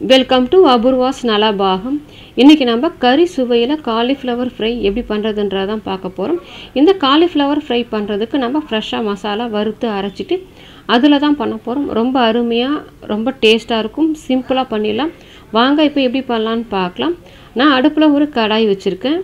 welcome to Apoorva's நலபாகம் இன்றைக்கி நம்ம கறி சுவையில் காலிஃப்ளவர் ஃப்ரை எப்படி பண்ணுறதுன்றதான் பார்க்க போகிறோம் இந்த காலிஃப்ளவர் ஃப்ரை பண்ணுறதுக்கு நம்ம ஃப்ரெஷ்ஷாக மசாலா வறுத்து அரைச்சிட்டு அதில் தான் பண்ண போகிறோம் ரொம்ப அருமையாக ரொம்ப டேஸ்ட்டாக இருக்கும் சிம்பிளாக பண்ணிடலாம் வாங்க இப்போ எப்படி பண்ணலான்னு பார்க்கலாம் நான் அடுப்பில் ஒரு கடாய் வச்சுருக்கேன்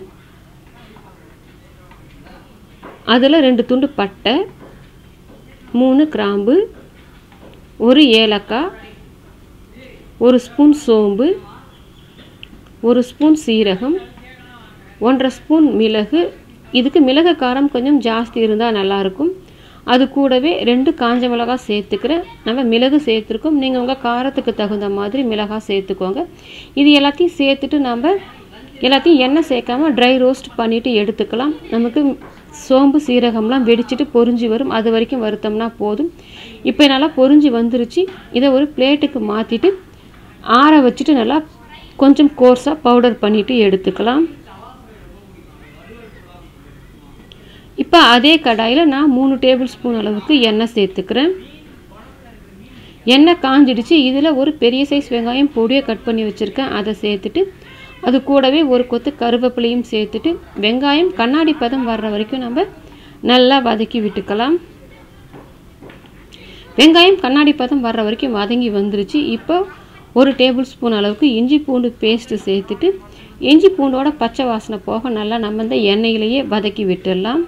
அதில் ரெண்டு துண்டு பட்டை மூணு கிராம்பு ஒரு ஏலக்காய் ஒரு ஸ்பூன் சோம்பு ஒரு ஸ்பூன் சீரகம் ஒன்றரை ஸ்பூன் மிளகு இதுக்கு மிளகு காரம் கொஞ்சம் ஜாஸ்தி இருந்தால் நல்லாயிருக்கும் அது கூடவே ரெண்டு காஞ்ச மிளகாய் சேர்த்துக்கிறேன் நம்ம மிளகு சேர்த்துருக்கோம் நீங்கள் உங்கள் காரத்துக்கு தகுந்த மாதிரி மிளகாய் சேர்த்துக்கோங்க இது எல்லாத்தையும் சேர்த்துட்டு நம்ம எல்லாத்தையும் எண்ணெய் சேர்க்காம ட்ரை ரோஸ்ட் பண்ணிவிட்டு எடுத்துக்கலாம் நமக்கு சோம்பு சீரகம்லாம் வெடிச்சிட்டு பொறிஞ்சி வரும் அது வரைக்கும் வறுத்தோம்னா போதும் இப்போ நல்லா பொறிஞ்சி வந்துருச்சு இதை ஒரு பிளேட்டுக்கு மாற்றிட்டு ஆற வச்சுட்டு நல்லா கொஞ்சம் கோர்ஸாக பவுடர் பண்ணிவிட்டு எடுத்துக்கலாம் இப்போ அதே கடாயில் நான் மூணு டேபிள் ஸ்பூன் அளவுக்கு எண்ணெய் சேர்த்துக்கிறேன் எண்ணெய் காஞ்சிடுச்சு இதில் ஒரு பெரிய சைஸ் வெங்காயம் பொடியை கட் பண்ணி வச்சுருக்கேன் அதை சேர்த்துட்டு அது கூடவே ஒரு கொத்து கருவேப்பிலையும் சேர்த்துட்டு வெங்காயம் கண்ணாடி பதம் வர்ற வரைக்கும் நம்ம நல்லா வதக்கி விட்டுக்கலாம் வெங்காயம் கண்ணாடி பதம் வர்ற வரைக்கும் வதங்கி வந்துருச்சு இப்போ ஒரு டேபிள் ஸ்பூன் அளவுக்கு இஞ்சி பூண்டு பேஸ்ட்டு சேர்த்துட்டு இஞ்சி பூண்டோட பச்சை வாசனை போக நல்லா நம்ம இந்த எண்ணெயிலேயே வதக்கி விட்டுடலாம்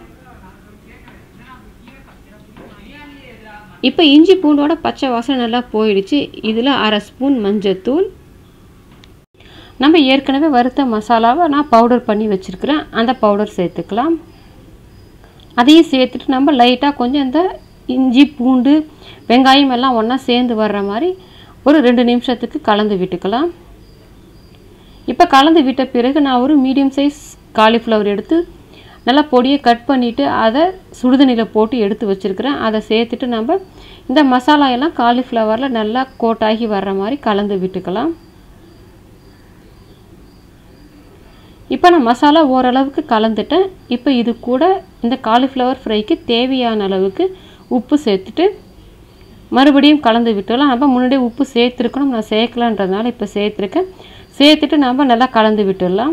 இப்போ இஞ்சி பூண்டோட பச்சை வாசனை நல்லா போயிடுச்சு இதில் அரை ஸ்பூன் மஞ்சத்தூள் நம்ம ஏற்கனவே வறுத்த மசாலாவை நான் பவுடர் பண்ணி வச்சுருக்கிறேன் அந்த பவுடர் சேர்த்துக்கலாம் அதையும் சேர்த்துட்டு நம்ம லைட்டாக கொஞ்சம் இந்த இஞ்சி பூண்டு வெங்காயம் எல்லாம் ஒன்றா சேர்ந்து வர்ற மாதிரி ஒரு ரெண்டு நிமிஷத்துக்கு கலந்து விட்டுக்கலாம் இப்போ கலந்து விட்ட பிறகு நான் ஒரு மீடியம் சைஸ் காலிஃப்ளவர் எடுத்து நல்லா பொடியை கட் பண்ணிவிட்டு அதை சுடுதண்ணியில் போட்டு எடுத்து வச்சுருக்கிறேன் அதை சேர்த்துட்டு நம்ம இந்த மசாலா எல்லாம் காலிஃப்ளவரில் நல்லா கோட்டாகி வர்ற மாதிரி கலந்து விட்டுக்கலாம் இப்போ நான் மசாலா ஓரளவுக்கு கலந்துட்டேன் இப்போ இது கூட இந்த காலிஃப்ளவர் ஃப்ரைக்கு தேவையான அளவுக்கு உப்பு சேர்த்துட்டு மறுபடியும் கலந்து விட்டுலாம் நம்ம முன்னாடியே உப்பு சேர்த்துருக்கணும் நான் சேர்க்கலான்றதுனால இப்போ சேர்த்துருக்கேன் சேர்த்துட்டு நம்ம நல்லா கலந்து விட்டுடலாம்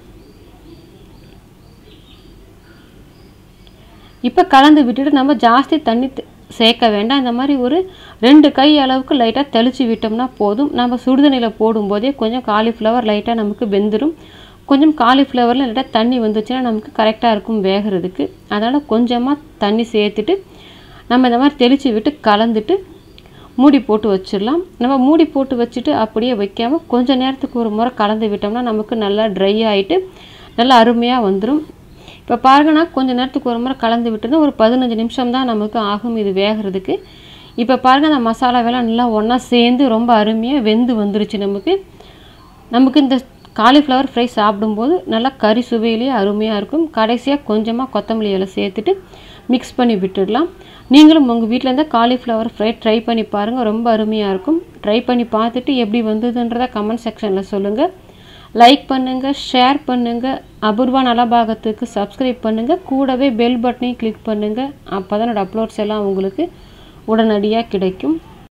இப்போ கலந்து விட்டுட்டு நம்ம ஜாஸ்தி தண்ணி சேர்க்க வேண்டாம் இந்த மாதிரி ஒரு ரெண்டு கை அளவுக்கு லைட்டாக தெளித்து விட்டோம்னா போதும் நம்ம சுடுதண்ணியில் போடும்போதே கொஞ்சம் காலிஃப்ளவர் லைட்டாக நமக்கு வெந்துடும் கொஞ்சம் காலிஃப்ளவரில் லைட்டாக தண்ணி வந்துச்சுன்னா நமக்கு கரெக்டாக இருக்கும் வேகிறதுக்கு அதனால் கொஞ்சமாக தண்ணி சேர்த்துட்டு நம்ம இந்த மாதிரி தெளித்து விட்டு கலந்துட்டு மூடி போட்டு வச்சிடலாம் நம்ம மூடி போட்டு வச்சுட்டு அப்படியே வைக்காமல் கொஞ்சம் நேரத்துக்கு ஒரு முறை கலந்து விட்டோம்னா நமக்கு நல்லா ட்ரை ஆகிட்டு நல்லா அருமையாக வந்துடும் இப்போ பாருங்கன்னா கொஞ்சம் நேரத்துக்கு ஒரு முறை கலந்து விட்டுருந்தா ஒரு பதினஞ்சு நிமிஷம் தான் நமக்கு ஆகும் இது வேகிறதுக்கு இப்போ பாருங்கள் அந்த மசாலாவெல்லாம் நல்லா ஒன்றா சேர்ந்து ரொம்ப அருமையாக வெந்து வந்துருச்சு நமக்கு நமக்கு இந்த காலிஃப்ளவர் ஃப்ரை சாப்பிடும்போது நல்லா கறி சுவையிலேயே அருமையாக இருக்கும் கடைசியாக கொஞ்சமாக கொத்தமல்லி இலை சேர்த்துட்டு மிக்ஸ் பண்ணி விட்டுடலாம் நீங்களும் உங்கள் வீட்டில் இருந்தால் காலிஃப்ளவர் ஃப்ரை ட்ரை பண்ணி பாருங்கள் ரொம்ப அருமையாக இருக்கும் ட்ரை பண்ணி பார்த்துட்டு எப்படி வந்ததுன்றதை கமெண்ட் செக்ஷனில் சொல்லுங்கள் லைக் பண்ணுங்கள் ஷேர் பண்ணுங்கள் அபூர்வா நலபாகத்துக்கு சப்ஸ்கிரைப் பண்ணுங்கள் கூடவே பெல் பட்டனையும் கிளிக் பண்ணுங்கள் அப்போ தான் என்னோடய அப்லோட்ஸ் எல்லாம் உங்களுக்கு உடனடியாக கிடைக்கும்